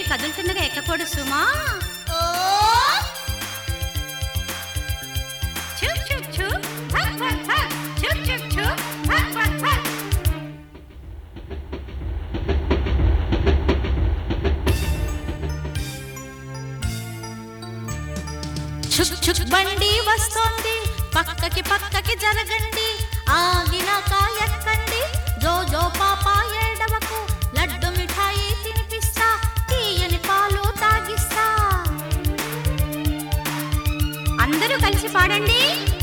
కదులుతుండగా ఎక్కకూడదు సుమా చుక్ చుక్ చుక్ భక్ భక్ భక్ చుక్ చుక్ చుక్ భక్ భక్ భక్ చుక్ చుక్ బండి వస్తోంది పక్కకి పక్కకి జరగండి ఆగినాక ఎక్కండి జో జో పాప ఏడవకు లడ్డు మిఠాయి తినిపిస్తా తీయని పాలు తాగిస్తా అందరూ కలిసి పాడండి